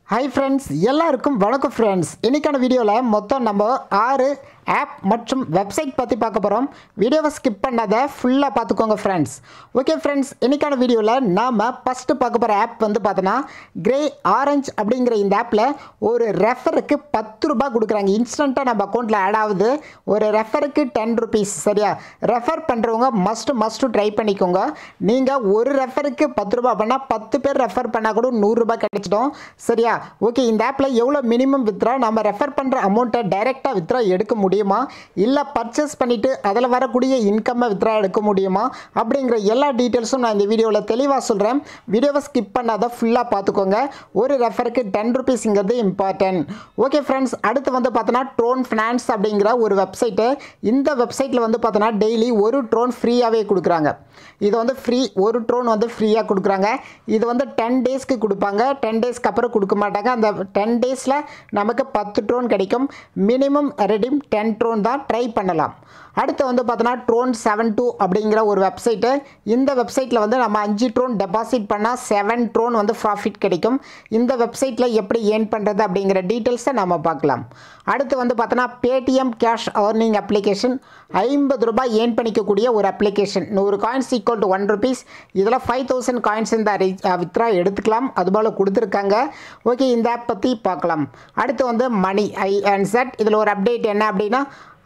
hi friends எல்லாருக்கும் வணக்கம் friends இன்னைக்கான வீடியோவில் மொத்தம் நம்ம ஆறு ஆப் மற்றும் வெப்சைட் பற்றி பார்க்க போகிறோம் வீடியோவை ஸ்கிப் பண்ணாத ஃபுல்லாக பார்த்துக்கோங்க ஃப்ரெண்ட்ஸ் ஓகே ஃப்ரெண்ட்ஸ் இன்னைக்கான வீடியோவில் நாம் ஃபஸ்ட்டு பார்க்க போகிற ஆப் வந்து பார்த்தோன்னா கிரே ஆரஞ்ச் அப்படிங்கிற இந்த ஆப்பில் ஒரு ரெஃபருக்கு பத்து ரூபாய் கொடுக்குறாங்க இன்ஸ்டண்ட்டாக நம்ம அக்கௌண்ட்டில் ஆட் ஆகுது ஒரு ரெஃபருக்கு டென் ருபீஸ் சரியா ரெஃபர் பண்ணுறவங்க மஸ்ட் மஸ்ட்டு ட்ரை பண்ணிக்கோங்க நீங்கள் ஒரு ரெஃபருக்கு பத்து ரூபாய் பண்ணால் பத்து பேர் ரெஃபர் பண்ணால் கூட நூறுரூபா கிடைச்சிடும் சரியா ஓகே இந்த ஆப்பில் எவ்வளோ மினிமம் வித்ரா நம்ம ரெஃபர் பண்ணுற அமௌண்ட்டை டைரெக்டாக வித்ரா எடுக்க முடியுமா இல்லை பர்ச்சேஸ் பண்ணிவிட்டு அதில் வரக்கூடிய இன்கம்மை வித்ரா எடுக்க முடியுமா அப்படிங்கிற எல்லா டீட்டெயில்ஸும் நான் இந்த வீடியோவில் தெளிவாக சொல்கிறேன் வீடியோவை ஸ்கிப் பண்ணாத ஃபுல்லாக பார்த்துக்கோங்க ஒரு ரெஃபருக்கு டென் ருபீஸுங்கிறது இம்பார்ட்டன்ட் ஓகே ஃப்ரெண்ட்ஸ் அடுத்து வந்து பார்த்தோன்னா ட்ரோன் ஃபினான்ஸ் அப்படிங்கிற ஒரு வெப்சைட்டு இந்த வெப்சைட்டில் வந்து பார்த்தோன்னா டெய்லி ஒரு ட்ரோன் ஃப்ரீயாகவே கொடுக்குறாங்க இது வந்து ஃப்ரீ ஒரு ட்ரோன் வந்து ஃப்ரீயாக கொடுக்குறாங்க இது வந்து டென் டேஸ்க்கு கொடுப்பாங்க டென் டேஸ்க்கு அப்புறம் கொடுக்க மாட்டாங்க அந்த டென் டேஸில் நமக்கு பத்து ட்ரோன் கிடைக்கும் மினிமம் ரெடிம் டென் ட்ரோன் தான் ட்ரை பண்ணலாம் அடுத்து வந்து பார்த்தோன்னா ட்ரோன் செவன் டூ அப்படிங்கிற ஒரு வெப்சைட்டு இந்த வெப்சைட்டில் வந்து நம்ம அஞ்சு ட்ரோன் டெபாசிட் பண்ணால் செவன் ட்ரோன் வந்து ப்ராஃபிட் கிடைக்கும் இந்த வெப்சைட்டில் எப்படி ஏர்ன் பண்ணுறது அப்படிங்கிற டீட்டெயில்ஸை நம்ம பார்க்கலாம் அடுத்து வந்து பார்த்தோன்னா பேடிஎம் கேஷ் ஏர்னிங் அப்ளிகேஷன் ஐம்பது ரூபாய் ஏர்ன் பண்ணிக்கக்கூடிய ஒரு அப்ளிகேஷன் நூறு coins equal to one rupees இதில் ஃபைவ் தௌசண்ட் காயின்ஸ் இந்த வித்ரா எடுத்துக்கலாம் அதுபோல் கொடுத்துருக்காங்க ஓகே இந்த ஆப் பற்றி பார்க்கலாம் அடுத்து வந்து மணி ஐ அண்ட் செட் இதில் ஒரு அப்டேட் என்ன அப்படின்னா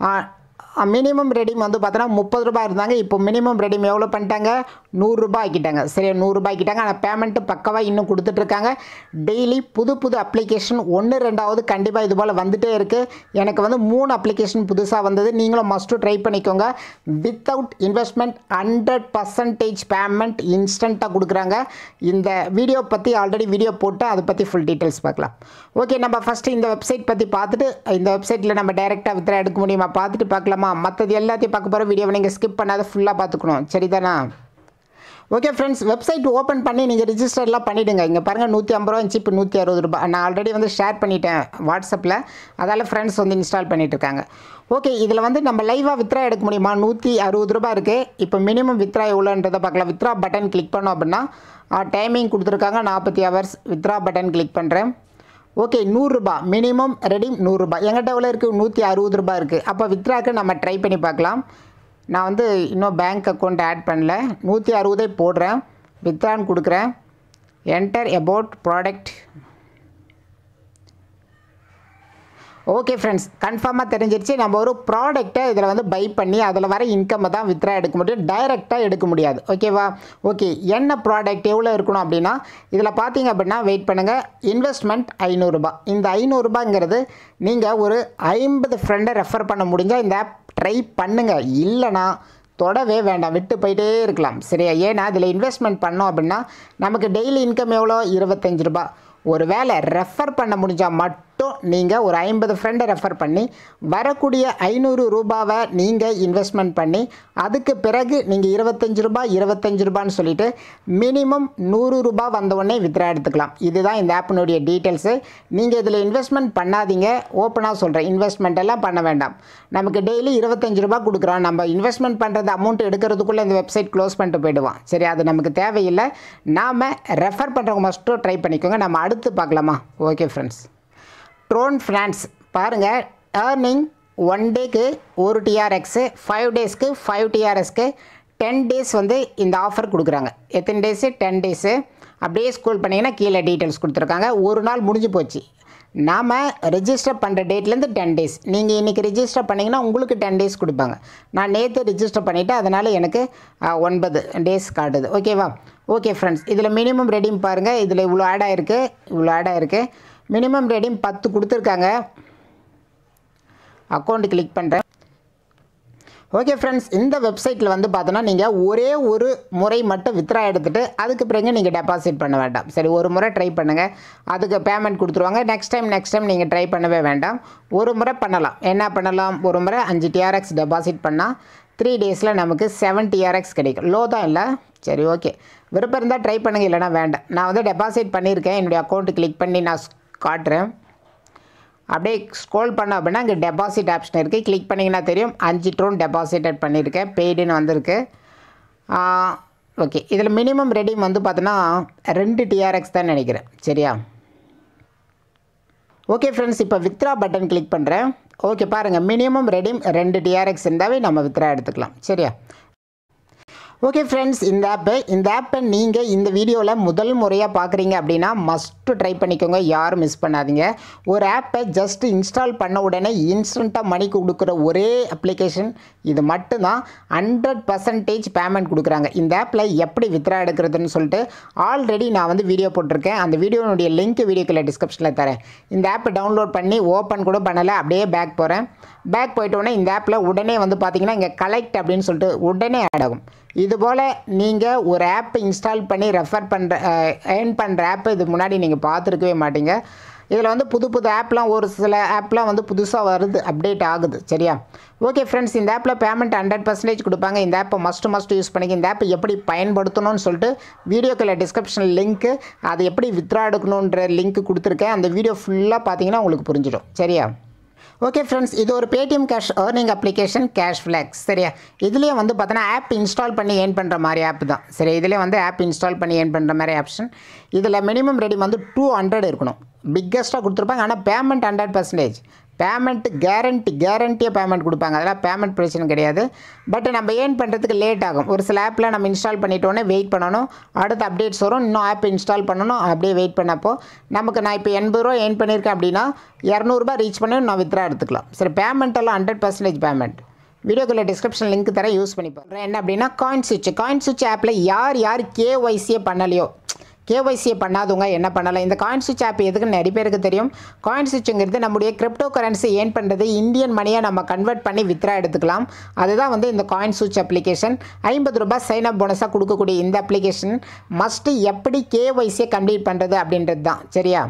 மினிமம் ரெடிம் வந்து பார்த்தோன்னா முப்பது ரூபாய் இருந்தாங்க இப்போ மினிமம் ரெடிம் எவ்வளோ பண்ணிட்டாங்க நூறுரூபா ஆக்கிட்டாங்க சரியா நூறுரூபா ஆக்கிட்டாங்க ஆனால் பேமெண்ட்டு பக்கவாக இன்னும் கொடுத்துட்ருக்காங்க டெய்லி புது புது அப்ளிகேஷன் ஒன்று ரெண்டாவது கண்டிப்பாக இது போல் வந்துகிட்டே இருக்குது எனக்கு வந்து மூணு அப்ளிகேஷன் புதுசாக வந்தது நீங்களும் மஸ்ட்டு ட்ரை பண்ணிக்கோங்க without investment hundred percentage payment இன்ஸ்டண்ட்டாக கொடுக்குறாங்க இந்த வீடியோ பற்றி ஆல்ரெடி வீடியோ போட்டு அதை பற்றி ஃபுல் டீட்டெயில்ஸ் பார்க்கலாம் ஓகே நம்ம ஃபஸ்ட்டு இந்த வெப்சைட் பற்றி பார்த்துட்டு இந்த வெப்சைட்டில் நம்ம டைரெக்டாக வித்ரா எடுக்க முடியுமா பார்த்துட்டு பார்க்கலாமா மற்றது எல்லாத்தையும் பார்க்க போகிற வீடியோவை நீங்கள் ஸ்கிப் பண்ணாத ஃபுல்லாக பார்த்துக்கணும் சரிதானா ஓகே ஃப்ரெண்ட்ஸ் வெப்சைட் ஓப்பன் பண்ணி நீங்கள் ரிஜிஸ்டர்லாம் பண்ணிவிடுங்க இங்கே பாருங்கள் நூற்றி ஐம்பது ரூபா இருந்துச்சு இப்போ நூற்றி அறுபது ரூபாய் நான் ஆல்ரெடி வந்து ஷேர் பண்ணிட்டேன் வாட்ஸ்அப்பில் அதால் ஃப்ரெண்ட்ஸ் வந்து இன்ஸ்டால் பண்ணிட்டு இருக்காங்க ஓகே இதில் வந்து நம்ம லைவாக வித்ரா எடுக்க முடியுமா நூற்றி அறுபது ரூபாய் இருக்குது இப்போ மினிமம் வித்ரா எவ்வளோன்றதை பார்க்கலாம் வித்ரா பட்டன் கிளிக் பண்ணோம் அப்படின்னா டைமிங் கொடுத்துருக்காங்க நாற்பத்தி ஹவர்ஸ் வித்ரா பட்டன் கிளிக் பண்ணுறேன் ஓகே நூறுரூபா மினிமம் ரெடி நூறுரூபா எங்கிட்ட எவ்வளோ இருக்குது நூற்றி அறுபது ரூபாய் இருக்குது அப்போ வித்ராக்கு நம்ம ட்ரை பண்ணி பார்க்கலாம் நான் வந்து இன்னும் பேங்க் அக்கௌண்ட் ஆட் பண்ணல நூற்றி அறுபதே போடுறேன் வித்ரான்னு கொடுக்குறேன் enter about product okay friends கன்ஃபார்மாக தெரிஞ்சிருச்சு நம்ம ஒரு ப்ராடக்ட்டை இதில் வந்து பை பண்ணி அதில் வர இன்கம்மை தான் வித்ரா எடுக்க முடியும் டைரெக்டாக எடுக்க முடியாது ஓகேவா ஓகே என்ன ப்ராடக்ட் எவ்வளோ இருக்கணும் அப்படின்னா இதில் பார்த்தீங்க அப்படின்னா வெயிட் பண்ணுங்கள் இன்வெஸ்ட்மெண்ட் ஐநூறுரூபா இந்த ஐநூறுரூபாங்கிறது நீங்கள் ஒரு ஐம்பது ஃப்ரெண்டை ரெஃபர் பண்ண முடிஞ்சால் இந்த ஆப் ட்ரை பண்ணுங்கள் இல்லைனா தொடவே வேண்டாம் விட்டு போயிட்டே இருக்கலாம் சரியா ஏன்னா இதில் இன்வெஸ்ட்மெண்ட் பண்ணோம் அப்படின்னா நமக்கு டெய்லி இன்கம் எவ்வளோ இருபத்தஞ்சு ரூபா ஒரு வேளை ரெஃபர் பண்ண முடிஞ்சால் மட்டும் நீங்கள் ஒரு ஐம்பது ஃப்ரெண்டை ரெஃபர் பண்ணி வரக்கூடிய ஐநூறு ரூபாவை நீங்கள் இன்வெஸ்ட்மெண்ட் பண்ணி அதுக்கு பிறகு நீங்கள் இருபத்தஞ்சு ரூபாய் இருபத்தஞ்சு ரூபான்னு சொல்லிட்டு மினிமம் நூறு ரூபாய் வந்தவுடனே வித்ரா எடுத்துக்கலாம் இதுதான் இந்த ஆப்பினுடைய டீட்டெயில்ஸு நீங்கள் இதில் இன்வெஸ்ட்மெண்ட் பண்ணாதீங்க ஓப்பனாக சொல்கிறேன் இன்வெஸ்ட்மெண்ட் எல்லாம் பண்ண வேண்டாம் நமக்கு டெய்லி இருபத்தஞ்சு ரூபாய் கொடுக்குறோம் நம்ம இன்வெஸ்ட்மெண்ட் பண்ணுறது அமௌண்ட் எடுக்கிறதுக்குள்ளே இந்த வெப்சைட் க்ளோஸ் பண்ணிட்டு போயிடுவான் சரி அது நமக்கு தேவையில்லை நாம் ரெஃபர் பண்ணுறவங்க மஸ்ட்டும் ட்ரை பண்ணிக்கோங்க நம்ம அடுத்து பார்க்கலாமா ஓகே ஃப்ரெண்ட்ஸ் ட்ரோன் ஃபினான்ஸ் பாருங்கள் ஏர்னிங் ஒன் டேக்கு ஒரு டிஆர்எக்ஸு ஃபைவ் டேஸ்க்கு ஃபைவ் டிஆர்எஸ்க்கு டென் டேஸ் வந்து இந்த ஆஃபர் கொடுக்குறாங்க எத்தனை டேஸு டென் டேஸு அப்படியே ஸ்கூல் பண்ணிங்கன்னா கீழே டீட்டெயில்ஸ் கொடுத்துருக்காங்க ஒரு நாள் முடிஞ்சு போச்சு நாம் ரெஜிஸ்டர் பண்ணுற டேட்லேருந்து டென் டேஸ் நீங்கள் இன்றைக்கி ரிஜிஸ்டர் பண்ணிங்கன்னா உங்களுக்கு டென் டேஸ் கொடுப்பாங்க நான் நேற்று ரிஜிஸ்டர் பண்ணிவிட்டு அதனால் எனக்கு ஒன்பது டேஸ் காட்டுது ஓகேவா ஓகே ஃப்ரெண்ட்ஸ் இதில் மினிமம் ரெடியும் பாருங்கள் இதில் இவ்வளோ ஆட் ஆகிருக்கு இவ்வளோ ஆட் ஆகிருக்கு மினிமம் ரெடியும் பத்து கொடுத்துருக்காங்க அக்கௌண்ட் கிளிக் பண்ணுறேன் ஓகே ஃப்ரெண்ட்ஸ் இந்த வெப்சைட்டில் வந்து பார்த்தோன்னா நீங்கள் ஒரே ஒரு முறை மட்டும் வித்ரா எடுத்துகிட்டு அதுக்கு பிறகு நீங்கள் டெபாசிட் பண்ண வேண்டாம் சரி ஒரு முறை ட்ரை பண்ணுங்கள் அதுக்கு பேமெண்ட் கொடுத்துருவாங்க நெக்ஸ்ட் டைம் நெக்ஸ்ட் டைம் நீங்கள் ட்ரை பண்ணவே வேண்டாம் ஒரு முறை பண்ணலாம் என்ன பண்ணலாம் ஒரு முறை அஞ்சு டிஆர்எக்ஸ் டெபாசிட் பண்ணால் த்ரீ டேஸில் நமக்கு செவன் டிஆர்எக்ஸ் கிடைக்கும் லோ தான் இல்லை சரி ஓகே விருப்பம் இருந்தால் ட்ரை பண்ணுங்கள் இல்லைனா வேண்டாம் நான் வந்து டெபாசிட் பண்ணியிருக்கேன் என்னுடைய அக்கௌண்ட்டு கிளிக் பண்ணி நான் காட்டுறேன் அப்படியே ஸ்க்ரோல் பண்ண அப்படின்னா இங்கே டெபாசிட் ஆப்ஷன் இருக்குது கிளிக் பண்ணிங்கன்னா தெரியும் அஞ்சு ட்ரோன் டெபாசிட்டட் பண்ணியிருக்கேன் பெய்டுன்னு வந்திருக்கு ஓகே இதில் மினிமம் ரெடிம் வந்து பார்த்தோன்னா ரெண்டு டிஆர்எக்ஸ் தான் நினைக்கிறேன் சரியா ஓகே ஃப்ரெண்ட்ஸ் இப்போ வித்ரா பட்டன் கிளிக் பண்ணுறேன் ஓகே பாருங்கள் மினிமம் ரெடீம் ரெண்டு டிஆர்எக்ஸ் இருந்தாவே நம்ம வித்ரா எடுத்துக்கலாம் சரியா ஓகே ஃப்ரெண்ட்ஸ் இந்த ஆப்பை இந்த ஆப்பை நீங்கள் இந்த வீடியோவில் முதல் முறையாக பார்க்குறீங்க அப்படின்னா மஸ்ட்டு ட்ரை பண்ணிக்கோங்க யாரும் மிஸ் பண்ணாதீங்க ஒரு ஆப்பை ஜஸ்ட் இன்ஸ்டால் பண்ண உடனே இன்ஸ்டண்ட்டாக மணி கொடுக்குற ஒரே அப்ளிகேஷன் இது மட்டும்தான் ஹண்ட்ரட் பர்சன்டேஜ் பேமெண்ட் கொடுக்குறாங்க இந்த ஆப்பில் எப்படி வித்ரா எடுக்கிறதுன்னு சொல்லிட்டு ஆல்ரெடி நான் வந்து வீடியோ போட்டிருக்கேன் அந்த வீடியோனுடைய லிங்க் வீடியோக்குள்ள டிஸ்கிரிப்ஷனில் தரேன் இந்த ஆப்பை டவுன்லோட் பண்ணி ஓப்பன் கூட பண்ணலை அப்படியே பேக் போகிறேன் பேக் போயிட்டோன்னே இந்த ஆப்பில் உடனே வந்து பார்த்தீங்கன்னா இங்கே கலெக்ட் அப்படின்னு சொல்லிட்டு உடனே ஆட் ஆகும் இதுபோல் நீங்கள் ஒரு ஆப்பை இன்ஸ்டால் பண்ணி ரெஃபர் பண்ணுற ஏர்ன் பண்ணுற ஆப்பை இது முன்னாடி நீங்கள் பார்த்துருக்கவே மாட்டீங்க இதில் வந்து புது புது ஆப்லாம் ஒரு சில ஆப்லாம் வந்து புதுசாக வருது அப்டேட் ஆகுது சரியா ஓகே ஃப்ரெண்ட்ஸ் இந்த ஆப்பில் பேமெண்ட் ஹண்ட்ரட் பர்சன்டேஜ் கொடுப்பாங்க இந்த ஆப்பை மஸ்ட் மஸ்ட் யூஸ் பண்ணிக்க இந்த ஆப்பை எப்படி பயன்படுத்தணும்னு சொல்லிட்டு வீடியோக்குள்ள டிஸ்கிரிப்ஷன் லிங்க்கு அது எப்படி வித்ரா எடுக்கணுன்ற லிங்க் கொடுத்துருக்கேன் அந்த வீடியோ ஃபுல்லாக பார்த்தீங்கன்னா உங்களுக்கு புரிஞ்சிடும் சரியா ஓகே ஃப்ரெண்ட்ஸ் இது ஒரு Paytm cash earning application cash flux சரியா இதுலேயே வந்து பார்த்தோன்னா ஆப் இன்ஸ்டால் பண்ணி ஏர்ன் பண்ணுற மாதிரி ஆப் தான் சரி இதுலேயே வந்து ஆப் இன்ஸ்டால் பண்ணி ஏர்ன் பண்ணுற மாதிரி ஆப்ஷன் இதில் மினிமம் ரெடி வந்து டூ ஹண்ட்ரட் இருக்கணும் பிக்கஸ்ட்டாக கொடுத்துருப்பாங்க ஆனால் payment hundred percentage payment guarantee கேரண்டியாக பேமெண்ட் கொடுப்பாங்க அதெல்லாம் பேமெண்ட் பிரச்சனை கிடையாது பட் நம்ம ஏர்ன் பண்ணுறதுக்கு லேட் ஆகும் ஒரு சில ஆப்பில் நம்ம இன்ஸ்டால் பண்ணிட்டோன்னே வெயிட் பண்ணணும் அடுத்த அப்டேட்ஸ் வரும் இன்னும் ஆப் இன்ஸ்டால் பண்ணணும் அப்படியே வெயிட் பண்ணப்போ நமக்கு நான் இப்போ எண்பது ரூபா ஏர்ன் பண்ணியிருக்கேன் அப்படின்னா இரநூறுபா ரீச் பண்ணி நான் வித்ரா எடுத்துக்கலாம் சரி பேமெண்ட் எல்லாம் ஹண்ட்ரட் பர்சன்டேஜ் பேமெண்ட் வீடியோக்குள்ள டிஸ்கிரிப்ஷன் லிங்க் தர யூஸ் பண்ணி போகிறேன் என்ன அப்படின்னா காயின் சுவிட்ச் காயின் சுவிட்ச் ஆப்பில் யார் யார் கேஒய்சியே பண்ணலையோ கேஒய்சியை பண்ணாதவங்க என்ன பண்ணலாம் இந்த காயின் சுவிட்ச் ஆப் எதுக்குன்னு நிறைய பேருக்கு தெரியும் காயின் சுவிட்சுங்கிறது நம்முடைய கிரிப்டோ கரன்சி ஏன் பண்ணுறது இந்தியன் மணியை நம்ம கன்வெர்ட் பண்ணி வித்ரா எடுத்துக்கலாம் அதுதான் வந்து இந்த காயின் சுவிட்ச் அப்ளிகேஷன் ஐம்பது ரூபாய் சைன் அப் போனஸாக கொடுக்கக்கூடிய இந்த அப்ளிகேஷன் மஸ்ட்டு எப்படி கேஒய்சியை கம்ப்ளீட் பண்ணுறது அப்படின்றது தான் சரியா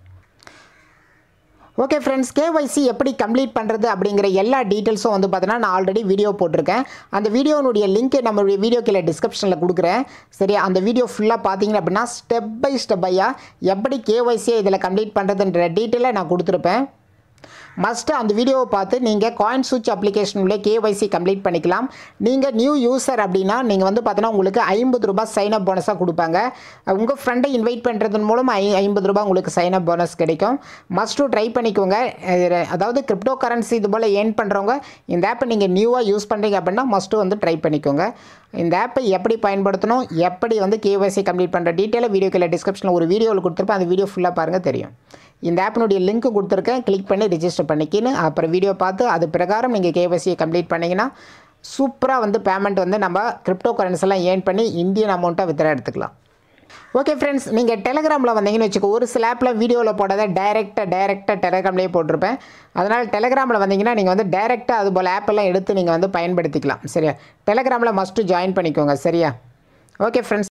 ஓகே ஃப்ரெண்ட்ஸ் கேஒய்சி எப்படி கம்ப்ளீட் பண்ணுறது அப்படிங்கிற எல்லா டீட்டெயில்ஸும் வந்து பார்த்தீங்கன்னா நான் ஆல்ரெடி வீடியோ போட்டிருக்கேன் அந்த வீடியோனுடைய லிங்க் நம்மளுடைய வீடியோ கீழே டிஸ்கிரிப்ஷனில் கொடுக்குறேன் சரி அந்த வீடியோ ஃபுல்லாக பார்த்தீங்க அப்படின்னா ஸ்டெப் பை ஸ்டெப்பையாக எப்படி கேஒய்சியை இதில் கம்ப்ளீட் பண்ணுறதுன்ற டீட்டெயிலை நான் கொடுத்துருப்பேன் மஸ்ட்டு அந்த வீடியோவை பார்த்து நீங்கள் காயின் சுவிட்ச் அப்ளிகேஷனுள்ளே கேஒய்சி கம்ப்ளீட் பண்ணிக்கலாம் நீங்கள் நியூ யூசர் அப்படின்னா நீங்கள் வந்து பார்த்தீங்கன்னா உங்களுக்கு ஐம்பது ரூபாய் சைன் அப் போனஸாக கொடுப்பாங்க உங்கள் ஃப்ரெண்டை இன்வைட் பண்ணுறதன் மூலம் ஐ ஐம்பது ரூபாய் உங்களுக்கு சைன் அப் போனஸ் கிடைக்கும் மஸ்ட்டு ட்ரை பண்ணிக்கோங்க அஹ் அதாவது கிரிப்டோ கரன்சி இது போல் ஏர்ன் பண்ணுறவங்க இந்த ஆப்பை நீங்கள் நியூவாக யூஸ் பண்ணுறீங்க அப்படின்னா மஸ்ட்டு வந்து ட்ரை பண்ணிக்கோங்க இந்த ஆப்பை எப்படி பயன்படுத்தணும் எப்படி வந்து கேஒய்சி கம்ப்ளீட் பண்ணுற டீட்டெயிலை வீடியோக்கில் டிஸ்கிரிப்ஷனில் ஒரு வீடியோவில் கொடுத்துருப்பேன் அந்த வீடியோ ஃபுல்லாக பாருங்கள் தெரியும் இந்த ஆப்பினுடைய லிங்க் கொடுத்துருக்கேன் கிளிக் பண்ணி ரிஜிஸ்டர் பண்ணிக்கின்னு அப்புறம் வீடியோ பார்த்து அது பிரகாரம் நீங்கள் கேஒய்சியை கம்ப்ளீட் பண்ணிங்கன்னா சூப்பராக வந்து பேமெண்ட் வந்து நம்ம கிரிப்டோ கரன்சிலாம் ஏர்ன் பண்ணி இந்தியன் அமௌண்ட்டாக வித்ரா எடுத்துக்கலாம் ஓகே ஃப்ரெண்ட்ஸ் நீங்கள் டெலகிராமில் வந்தீங்கன்னு வச்சுக்கோ ஒரு சில ஆப்பில் வீடியோவில் போட்டதை டைரெக்டாக டைரெக்டாக டெலகிராம்லேயே போட்டிருப்பேன் அதனால் டெலகிராமில் வந்தீங்கன்னா நீங்கள் வந்து டைரெக்டாக அது போல் ஆப்பெல்லாம் எடுத்து நீங்கள் வந்து பயன்படுத்திக்கலாம் சரியா டெலகிராமில் மஸ்ட்டு ஜாயின் பண்ணிக்கோங்க சரியா ஓகே ஃப்ரெண்ட்ஸ்